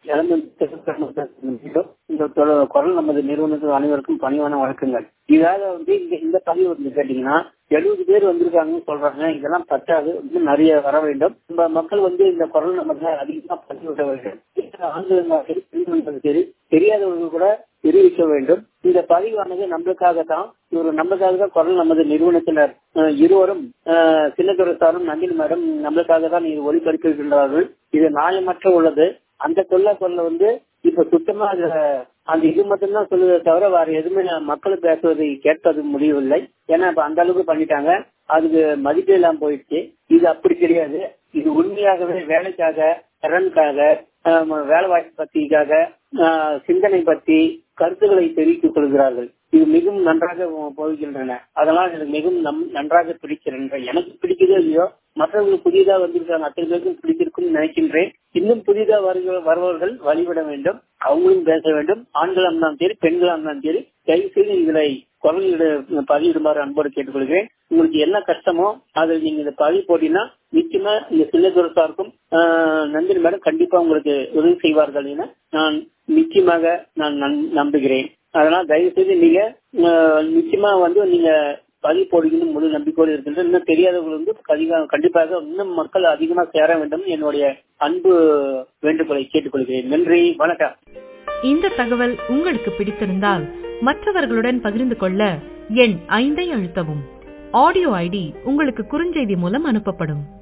இழந்து இந்த தொ- குரல் நமது நிறுவனத்தில் அனைவருக்கும் பணிவான வழக்கங்கள் இதாவது வந்து இங்க இந்த பதிவு வந்து கேட்டீங்கன்னா எழுபது பேர் வந்திருக்காங்கன்னு சொல்றாங்க இதெல்லாம் பத்தாது இன்னும் நிறைய வர வேண்டும் நம்ம மக்கள் வந்து இந்த குரல் நமக்கு அதிகமா பதிவிட வேண்டும் ஆண்களும் சரி பெண்களும் சரி தெரியாதவர்கள் கூட தெரிவிக்க வேண்டும் இந்த பதிவானது நம்மளுக்காக தான் ஒரு நம்மளுக்காக தான் குரல் நமது நிறுவனத்தினர் அஹ், இருவரும் அஹ், சின்னதுரை சாரும் நந்தினி மேடம் நம்மளுக்காக தான் இது ஒளிபரப்புகின்றார்கள் இது நியாயமற்ற உள்ளது அந்த கொள்ள கொள்ள வந்து இப்ப சுத்தமா அதுல அந்த இது மட்டும்தான் சொல்லுவதை தவிர வேற எதுவுமே மக்கள் பேசுவதை கேட்பது முடியவில்லை ஏன்னா இப்ப அந்த அளவுக்கு பண்ணிட்டாங்க அதுக்கு மதிப்பே இல்லாம போயிடுச்சு இது அப்படி கிடையாது இது உண்மையாகவே வேலைக்காக திறனுக்காக ஆஹ் வேலை வாய்ப்பு பத்திக்காக ஆஹ் சிந்தனை பத்தி கருத்துக்களை தெரிவித்துக் கொள்கிறார்கள் இது மிகவும் நன்றாக போகின்றன அதனால் எனக்கு மிகவும் நம் நன்றாக பிடிக்கின்றன எனக்கு பிடிக்குதோ இல்லையோ மற்றவங்களுக்கு புதிதா வந்திருக்காங்க அத்தனை பேருக்கும் பிடித்திருக்கும் நினைக்கின்றேன் இன்னும் புதிதா வருக- வருபவர்கள் வழிவிட வேண்டும் அவங்களும் பேச வேண்டும் ஆண்களாக இருந்தாலும் சரி பெண்களாக இருந்தாலும் சரி தயவு செய்து இதை குரலிட பதிவிடுமாறு அன்போடு கேட்டுக்கொள்கிறேன் உங்களுக்கு என்ன கஷ்டமோ அதில் நீங்க இந்த பதிவு போட்டீங்கன்னா நிச்சயமா இந்த சின்னதுரசாருக்கும் நந்தினி மேடம் கண்டிப்பா உங்களுக்கு உதவி செய்வார்கள் என நான் நிச்சயமாக நான் நன்- நம்புகிறேன் அதனால் தயவு செய்து நீங்க ஆஹ், நிச்சயமா வந்து நீங்க பதிவு போடுகிறது முழு நம்பிக்கையோடு இருக்கின்ற இன்னும் தெரியாதவர்கள் வந்து அதிக- கண்டிப்பாக இன்னும் மக்கள் அதிகமாக சேர வேண்டும் என்னுடைய அன்பு வேண்டுகோளை கேட்டுக்கொள்கிறேன் நன்றி வணக்கம் இந்த தகவல் உங்களுக்கு பிடித்திருந்தால் மற்றவர்களுடன் பகிர்ந்து கொள்ள எண் ஐந்தை அழுத்தவும் ஆடியோ ஐடி உங்களுக்கு குறுஞ்செய்தி மூலம் அனுப்பப்படும்